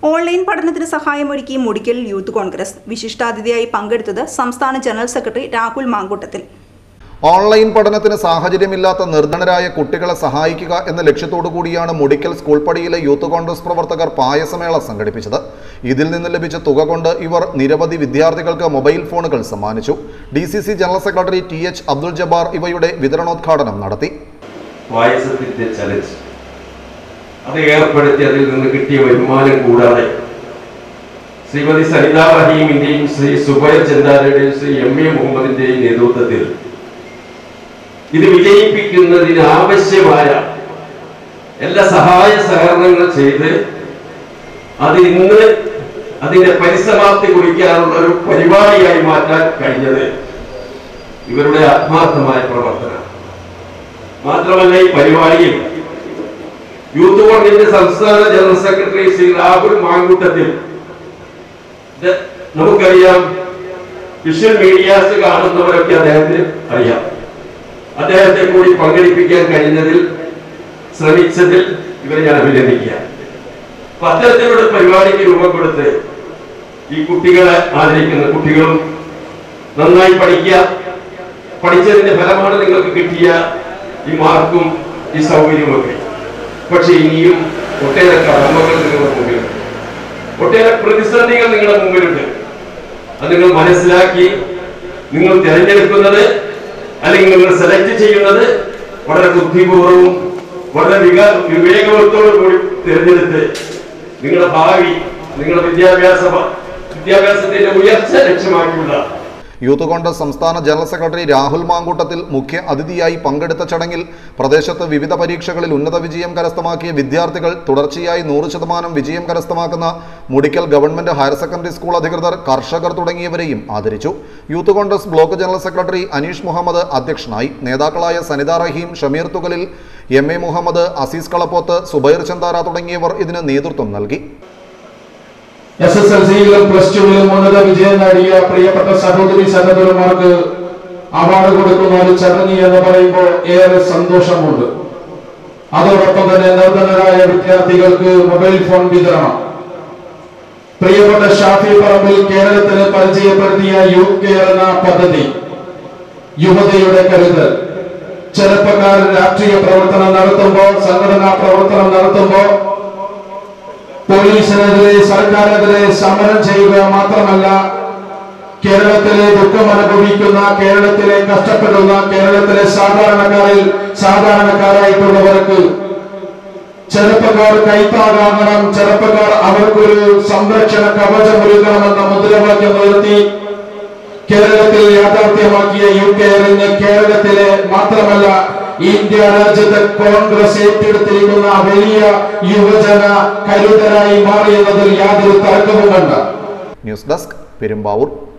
online പഠനത്തിന് സഹായമൊരുക്കി മുടിക്കൽ youth Congress വിശിഷ്ടാതിഥിയായി പങ്കെടുത്തത് സംസ്ഥാന general secretary Rahul Mankoottathil online പഠനത്തിന് സാഹചര്യമില്ലാത്ത നിർധനരായ കുട്ടികളെ സഹായിക്കുക എന്ന ലക്ഷ്യത്തോടു കൂടിയാണ് മുടിക്കൽ സ്കൂൾ പടിയിലെ യൂത്ത് കോൺഗ്രസ് പ്രവർത്തകർ പായസമേള സംഘടിപ്പിച്ചത് ഇതിൽ നിന്ന് ലഭിച്ച തുക കൊണ്ട് ഇവർ നിരവധി വിദ്യാർത്ഥികൾക്ക് മൊബൈൽ ഫോണുകൾ സമ്മാനിച്ചു D C C general secretary T H Abdul Jabbar ഇവയുടെ വിതരണോദ്ഘാടനം നടത്തി പായസത്തിന്റെ ചലഞ്ച് അത് ഏർപ്പെടുത്തി അതിൽ നിന്ന് കിട്ടിയ വരുമാനം കൂടാതെ ശ്രീമതി സരിത റഹീമിന്റെയും ശ്രീ സുബൈർ ചന്ദാരയുടെയും ശ്രീ എം എ മുഹമ്മദിന്റെയും നേതൃത്വത്തിൽ ഇത് വിജയിപ്പിക്കുന്നതിന് ആവശ്യമായ എല്ലാ സഹായ സഹകരണങ്ങൾ ചെയ്ത് അത് ഇന്ന് അതിന്റെ പരിസമാപ്തി കുറിക്കാനുള്ള ഒരു പരിപാടിയായി മാറ്റാൻ കഴിഞ്ഞത് ഇവരുടെ ആത്മാർത്ഥമായ പ്രവർത്തനം മാത്രമല്ല ഈ പരിപാടിയിൽ യൂത്ത് കോൺഗ്രസിന്റെ സംസ്ഥാന ജനറൽ സെക്രട്ടറി ശ്രീ രാഹുൽ മാങ്കൂട്ടത്തിൽ ഇത് നമുക്കറിയാം വിഷ്വൽ മീഡിയാസ് കാണുന്നവരൊക്കെ അദ്ദേഹത്തിന് അറിയാം അദ്ദേഹത്തെ കൂടി പങ്കെടുപ്പിക്കാൻ കഴിഞ്ഞതിൽ ശ്രമിച്ചതിൽ ഇവരെ ഞാൻ അഭിനന്ദിക്കുക അപ്പൊ അത്തരത്തിലുള്ള പരിപാടിക്ക് രൂപം കൊടുത്ത് ഈ കുട്ടികളെ ആദരിക്കുന്ന കുട്ടികളും നന്നായി പഠിക്കുക പഠിച്ചതിന്റെ ഫലമാണ് നിങ്ങൾക്ക് കിട്ടിയ ഈ മാർക്കും ഈ സൗകര്യവുമൊക്കെ പക്ഷെ ഇനിയും ഒട്ടേറെ കടമകൾ നിങ്ങളുടെ മുമ്പിലുണ്ട് ഒട്ടേറെ പ്രതിസന്ധികൾ നിങ്ങളുടെ മുമ്പിലുണ്ട് അത് നിങ്ങൾ മനസ്സിലാക്കി നിങ്ങൾ തിരഞ്ഞെടുക്കുന്നത് അല്ലെങ്കിൽ നിങ്ങൾ സെലക്ട് ചെയ്യുന്നത് വളരെ ബുദ്ധിപൂർവവും വളരെ വിക വിവേകവത്തോടും കൂടി തിരഞ്ഞെടുത്ത് നിങ്ങളുടെ ഭാവി നിങ്ങളുടെ വിദ്യാഭ്യാസ വിദ്യാഭ്യാസത്തിന്റെ ഉയർച്ച ലക്ഷ്യമാക്കിയുള്ള യൂത്ത് കോൺഗ്രസ് സംസ്ഥാന ജനറൽ സെക്രട്ടറി രാഹുൽ മാങ്കൂട്ടത്തിൽ മുഖ്യ അതിഥിയായി പങ്കെടുത്ത ചടങ്ങിൽ പ്രദേശത്ത് വിവിധ പരീക്ഷകളിൽ ഉന്നത വിജയം കരസ്ഥമാക്കിയ വിദ്യാർത്ഥികൾ തുടർച്ചയായി നൂറ് ശതമാനം വിജയം കരസ്ഥമാക്കുന്ന Mudikkal government higher secondary school അധികൃതർ കർഷകർ തുടങ്ങിയവരെയും ആദരിച്ചു youth Congress block general secretary Aneesh Muhammad അധ്യക്ഷനായി നേതാക്കളായ സനിത റഹീം ഷമീർ തുകലിൽ എം എ മുഹമ്മദ് അസീസ് കളപ്പോത്ത് സുബൈർ ചന്താര തുടങ്ങിയവർ ഇതിന് നേതൃത്വം നൽകി എസ് എസ് എൽ സിയിലും പ്ലസ് ടുവിലും ഉന്നത വിജയം നേടിയ പ്രിയപ്പെട്ട സഹോദരി സഹോദരന്മാർക്ക് അവാർഡ് കൊടുക്കുന്ന ഒരു ചടങ്ങ് എന്ന് പറയുമ്പോൾ ഏറെ സന്തോഷമുണ്ട് അതോടൊപ്പം തന്നെ നിർധനരായ വിദ്യാർത്ഥികൾക്ക് മൊബൈൽ ഫോൺ വിതരണം പ്രിയപ്പെട്ട ഷാഫി പറമ്പിൽ കേരളത്തിന് പരിചയപ്പെടുത്തിയ യൂത്ത് കെയർ എന്ന പദ്ധതി യുവതയുടെ കരുതൽ ചെറുപ്പക്കാർ രാഷ്ട്രീയ പ്രവർത്തനം നടത്തുമ്പോൾ സംഘടനാ പ്രവർത്തനം നടത്തുമ്പോൾ പോലീസിനെതിരെ സർക്കാരിനെതിരെ സമരം ചെയ്യുക മാത്രമല്ല കേരളത്തിലെ ദുഃഖം അനുഭവിക്കുന്ന കേരളത്തിലെ കഷ്ടപ്പെടുന്ന കേരളത്തിലെ സാധാരണക്കാരിൽ സാധാരണക്കാരായിട്ടുള്ളവർക്ക് ചെറുപ്പക്കാർ കൈത്താകാകണം ചെറുപ്പക്കാർ അവർക്കൊരു സംരക്ഷണ കവചം ഒരുക്കണമെന്ന മുദ്രാവാക്യം ഉയർത്തി കേരളത്തിൽ യാഥാർത്ഥ്യമാക്കിയ യു കെയറിന് കേരളത്തിലെ മാത്രമല്ല ഇന്ത്യ രാജ്യത്തെ കോൺഗ്രസ് ഏറ്റെടുത്തിരിക്കുന്ന വലിയ യുവജന കരുതലായി മാറിയെന്നതിൽ യാതൊരു തർക്കവും വേണ്ട ന്യൂസ് ഡെസ്ക് പെരുമ്പാവൂർ